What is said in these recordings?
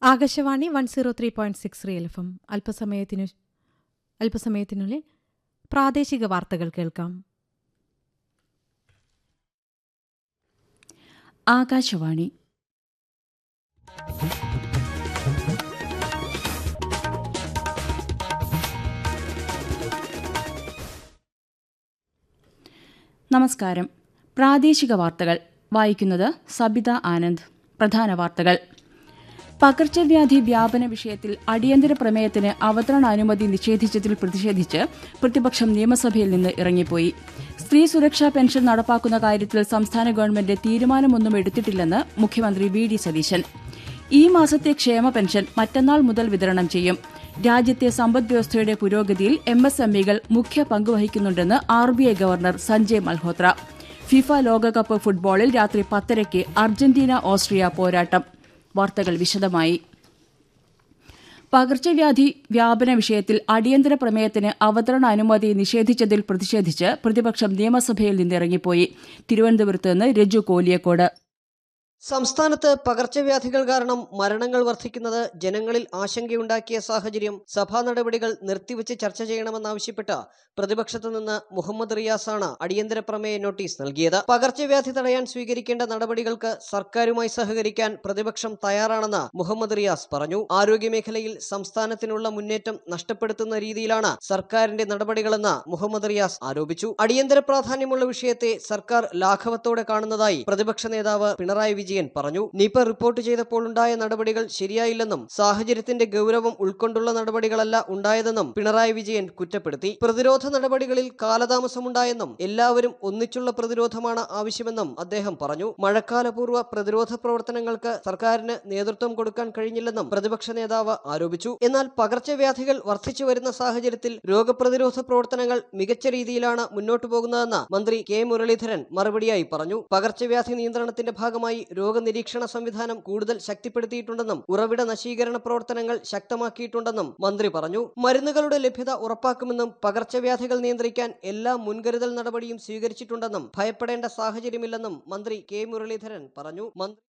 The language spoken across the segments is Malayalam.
Akashvani one zero three point six real F M അല്പസമയത്തിനു അല്പസമയത്തിനുള്ളിൽ പ്രാദേശിക വാർത്തകൾ കേൾക്കാം ആകാശവാണി നമസ്കാരം പ്രാദേശിക വാർത്തകൾ വായിക്കുന്നത് സബിത ആനന്ദ് പ്രധാന വാർത്തകൾ പകർച്ചവ്യാധി വ്യാപന വിഷയത്തിൽ അടിയന്തര പ്രമേയത്തിന് അവതരണാനുമതി നിഷേധിച്ചതിൽ പ്രതിഷേധിച്ച് പ്രതിപക്ഷം നിയമസഭയിൽ നിന്ന് ഇറങ്ങിപ്പോയി സ്ത്രീ സുരക്ഷാ പെൻഷൻ നടപ്പാക്കുന്ന കാര്യത്തിൽ സംസ്ഥാന ഗവൺമെന്റ് തീരുമാനമൊന്നും എടുത്തിട്ടില്ലെന്ന് മുഖ്യമന്ത്രി വി ഡി സതീശൻ ഈ മാസത്തെ ക്ഷേമ പെൻഷൻ മറ്റന്നാൾ മുതൽ വിതരണം ചെയ്യും രാജ്യത്തെ സമ്പദ്വ്യവസ്ഥയുടെ പുരോഗതിയിൽ എം എസ് എം ഇകൾ മുഖ്യ പങ്കുവഹിക്കുന്നുണ്ടെന്ന് R B I governor Sanjay Malhotra FIFA ലോകകപ്പ് ഫുട്ബോളിൽ രാത്രി പത്തരയ്ക്ക് അർജന്റീന ഓസ്ട്രിയ പോരാട്ടം വാർത്തകൾ വിശദമായി പകർച്ചവ്യാധി വ്യാപന വിഷയത്തിൽ അടിയന്തര പ്രമേയത്തിന് അവതരണ അനുമതി നിഷേധിച്ചതിൽ പ്രതിഷേധിച്ച് പ്രതിപക്ഷം നിയമസഭയിൽ നിന്നിറങ്ങിപ്പോയി തിരുവനന്തപുരത്ത് നിന്ന് രജു കോലിയക്കോട് സംസ്ഥാനത്ത് പകർച്ചവ്യാധികൾ കാരണം മരണങ്ങൾ വർദ്ധിക്കുന്നത് ജനങ്ങളിൽ ആശങ്കയുണ്ടാക്കിയ സാഹചര്യം സഭാ നടപടികൾ നിർത്തിവച്ച് ചർച്ച ചെയ്യണമെന്നാവശ്യപ്പെട്ട് പ്രതിപക്ഷത്തു നിന്ന് മുഹമ്മദ് റിയാസാണ് അടിയന്തര പ്രമേയ നോട്ടീസ് നൽകിയത് പകർച്ചവ്യാധി തടയാൻ സ്വീകരിക്കേണ്ട നടപടികൾക്ക് സർക്കാരുമായി സഹകരിക്കാൻ പ്രതിപക്ഷം തയ്യാറാണെന്ന് മുഹമ്മദ് റിയാസ് പറഞ്ഞു ആരോഗ്യമേഖലയിൽ സംസ്ഥാനത്തിനുള്ള മുന്നേറ്റം നഷ്ടപ്പെടുത്തുന്ന രീതിയിലാണ് സർക്കാരിന്റെ നടപടികളെന്ന് മുഹമ്മദ് റിയാസ് ആരോപിച്ചു അടിയന്തര പ്രാധാന്യമുള്ള വിഷയത്തെ സർക്കാർ ലാഘവത്തോടെ കാണുന്നതായി പ്രതിപക്ഷ നേതാവ് പിണറായി വിജയൻ പറഞ്ഞു നിപ റിപ്പോർട്ട് ചെയ്തപ്പോൾ ഉണ്ടായ നടപടികൾ ശരിയായില്ലെന്നും സാഹചര്യത്തിന്റെ ഗൗരവം ഉൾക്കൊണ്ടുള്ള നടപടികളല്ല ഉണ്ടായതെന്നും പിണറായി വിജയൻ കുറ്റപ്പെടുത്തി പ്രതിരോധ നടപടികളിൽ കാലതാമസമുണ്ടായെന്നും എല്ലാവരും ഒന്നിച്ചുള്ള പ്രതിരോധമാണ് ആവശ്യമെന്നും അദ്ദേഹം പറഞ്ഞു മഴക്കാലപൂർവ്വ പ്രതിരോധ പ്രവർത്തനങ്ങൾക്ക് സർക്കാരിന് നേതൃത്വം കൊടുക്കാൻ കഴിഞ്ഞില്ലെന്നും പ്രതിപക്ഷ നേതാവ് ആരോപിച്ചു എന്നാൽ പകർച്ചവ്യാധികൾ വർദ്ധിച്ചു വരുന്ന സാഹചര്യത്തിൽ രോഗപ്രതിരോധ പ്രവർത്തനങ്ങൾ മികച്ച രീതിയിലാണ് മുന്നോട്ടു പോകുന്നതെന്ന് മന്ത്രി കെ മുരളീധരൻ മറുപടിയായി പറഞ്ഞു പകർച്ചവ്യാധി നിയന്ത്രണത്തിന്റെ ഭാഗമായി രോഗനിരീക്ഷണ സംവിധാനം കൂടുതൽ ശക്തിപ്പെടുത്തിയിട്ടുണ്ടെന്നും ഉറവിട നശീകരണ പ്രവർത്തനങ്ങൾ ശക്തമാക്കിയിട്ടുണ്ടെന്നും മന്ത്രി പറഞ്ഞു മരുന്നുകളുടെ ലഭ്യത ഉറപ്പാക്കുമെന്നും പകർച്ചവ്യാധികൾ നിയന്ത്രിക്കാൻ എല്ലാ മുൻകരുതൽ നടപടിയും സ്വീകരിച്ചിട്ടുണ്ടെന്നും ഭയപ്പെടേണ്ട സാഹചര്യമില്ലെന്നും മന്ത്രി കെ മുരളീധരൻ പറഞ്ഞു മന്ത്രി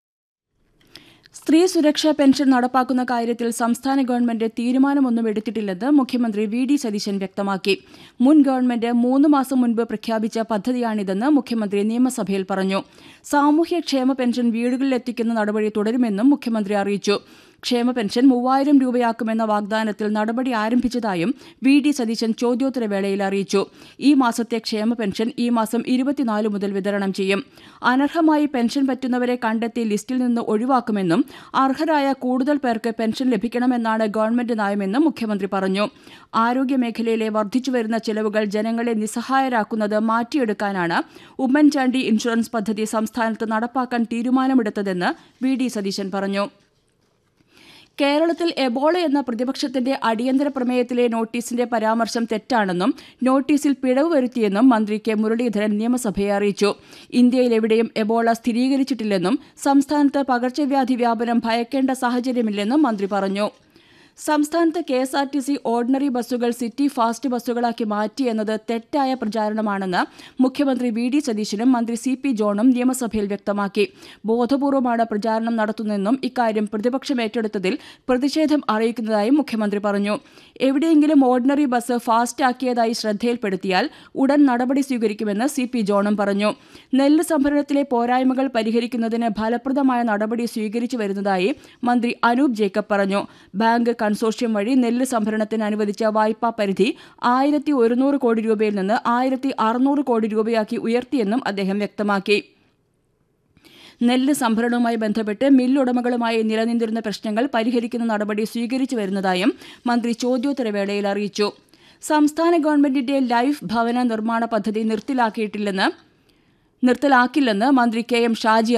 സ്ത്രീ സുരക്ഷാ പെൻഷൻ നടപ്പാക്കുന്ന കാര്യത്തിൽ സംസ്ഥാന ഗവൺമെന്റ് തീരുമാനമൊന്നും എടുത്തിട്ടില്ലെന്ന് മുഖ്യമന്ത്രി വി ഡി സതീശൻ വ്യക്തമാക്കി മുൻ ഗവൺമെന്റ് മൂന്ന് മാസം മുൻപ് പ്രഖ്യാപിച്ച പദ്ധതിയാണിതെന്ന് മുഖ്യമന്ത്രി നിയമസഭയിൽ പറഞ്ഞു സാമൂഹ്യക്ഷേമ പെൻഷൻ വീടുകളിലെത്തിക്കുന്ന നടപടി തുടരുമെന്നും മുഖ്യമന്ത്രി അറിയിച്ചു ക്ഷേമ പെൻഷൻ മൂവായിരം രൂപയാക്കുമെന്ന വാഗ്ദാനത്തിൽ നടപടി ആരംഭിച്ചതായും വി ഡി സതീശൻ ചോദ്യോത്തരവേളയിൽ അറിയിച്ചു ഈ മാസത്തെ ക്ഷേമ പെൻഷൻ ഈ മാസം ഇരുപത്തിനാല് മുതൽ വിതരണം ചെയ്യും അനർഹമായി പെൻഷൻ പറ്റുന്നവരെ കണ്ടെത്തി ലിസ്റ്റിൽ നിന്ന് ഒഴിവാക്കുമെന്നും അർഹരായ കൂടുതൽ പേർക്ക് പെൻഷൻ ലഭിക്കണമെന്നാണ് ഗവൺമെന്റ് നയമെന്നും മുഖ്യമന്ത്രി പറഞ്ഞു ആരോഗ്യമേഖലയിലെ വർദ്ധിച്ചുവരുന്ന ചെലവുകൾ ജനങ്ങളെ നിസ്സഹായരാക്കുന്നത് മാറ്റിയെടുക്കാനാണ് ഉമ്മൻചാണ്ടി ഇൻഷുറൻസ് പദ്ധതി സംസ്ഥാനത്ത് നടപ്പാക്കാൻ തീരുമാനമെടുത്തതെന്ന് വി ഡി സതീശൻ പറഞ്ഞു കേരളത്തിൽ എബോള എന്ന പ്രതിപക്ഷത്തിന്റെ അടിയന്തര പ്രമേയത്തിലെ നോട്ടീസിന്റെ പരാമർശം തെറ്റാണെന്നും നോട്ടീസിൽ പിഴവ് വരുത്തിയെന്നും മന്ത്രി കെ മുരളീധരൻ നിയമസഭയെ അറിയിച്ചു ഇന്ത്യയിലെവിടെയും എബോള സ്ഥിരീകരിച്ചിട്ടില്ലെന്നും സംസ്ഥാനത്ത് പകർച്ചവ്യാധി വ്യാപനം ഭയക്കേണ്ട സാഹചര്യമില്ലെന്നും മന്ത്രി പറഞ്ഞു സംസ്ഥാനത്ത് K S R T C ordinary ബസ്സുകൾ സിറ്റി ഫാസ്റ്റ് ബസ്സുകളാക്കി മാറ്റിയെന്നത് തെറ്റായ പ്രചാരണമാണെന്ന് മുഖ്യമന്ത്രി വി ഡി സതീശനും മന്ത്രി സി പി ജോണും നിയമസഭയിൽ വ്യക്തമാക്കി ബോധപൂർവമാണ് പ്രചാരണം നടത്തുന്നതെന്നും ഇക്കാര്യം പ്രതിപക്ഷം ഏറ്റെടുത്തതിൽ പ്രതിഷേധം അറിയിക്കുന്നതായും മുഖ്യമന്ത്രി പറഞ്ഞു എവിടെയെങ്കിലും ഓർഡിനറി ബസ് ഫാസ്റ്റ് ആക്കിയതായി ശ്രദ്ധയിൽപ്പെടുത്തിയാൽ ഉടൻ നടപടി സ്വീകരിക്കുമെന്ന് സി പി ജോണും പറഞ്ഞു നെല്ല് സംഭരണത്തിലെ പോരായ്മകൾ പരിഹരിക്കുന്നതിന് ഫലപ്രദമായ നടപടി സ്വീകരിച്ചു വരുന്നതായി മന്ത്രി അനൂപ് ജേക്കബ് പറഞ്ഞു ബാങ്ക് കൺസോർഷ്യം വഴി നെല്ല് സംഭരണത്തിന് അനുവദിച്ച വായ്പാ പരിധി ആയിരത്തി ഒരുന്നൂറ് കോടി രൂപയിൽ നിന്ന് ആയിരത്തി അറുന്നൂറ് കോടി രൂപയാക്കി ഉയർത്തിയെന്നും അദ്ദേഹം വ്യക്തമാക്കി നെല്ല് സംഭരണവുമായി ബന്ധപ്പെട്ട് മില്ലുടമകളുമായി നിലനിന്നിരുന്ന പ്രശ്നങ്ങൾ പരിഹരിക്കുന്ന നടപടി സ്വീകരിച്ചു വരുന്നതായും മന്ത്രി ചോദ്യോത്തരവേളയിൽ അറിയിച്ചു സംസ്ഥാന ഗവൺമെന്റിന്റെ ലൈഫ് ഭവന നിർമ്മാണ പദ്ധതി നിർത്തലാക്കിയിട്ടില്ലെന്ന് നിർത്തലാക്കില്ലെന്ന് മന്ത്രി കെ എം ഷാജി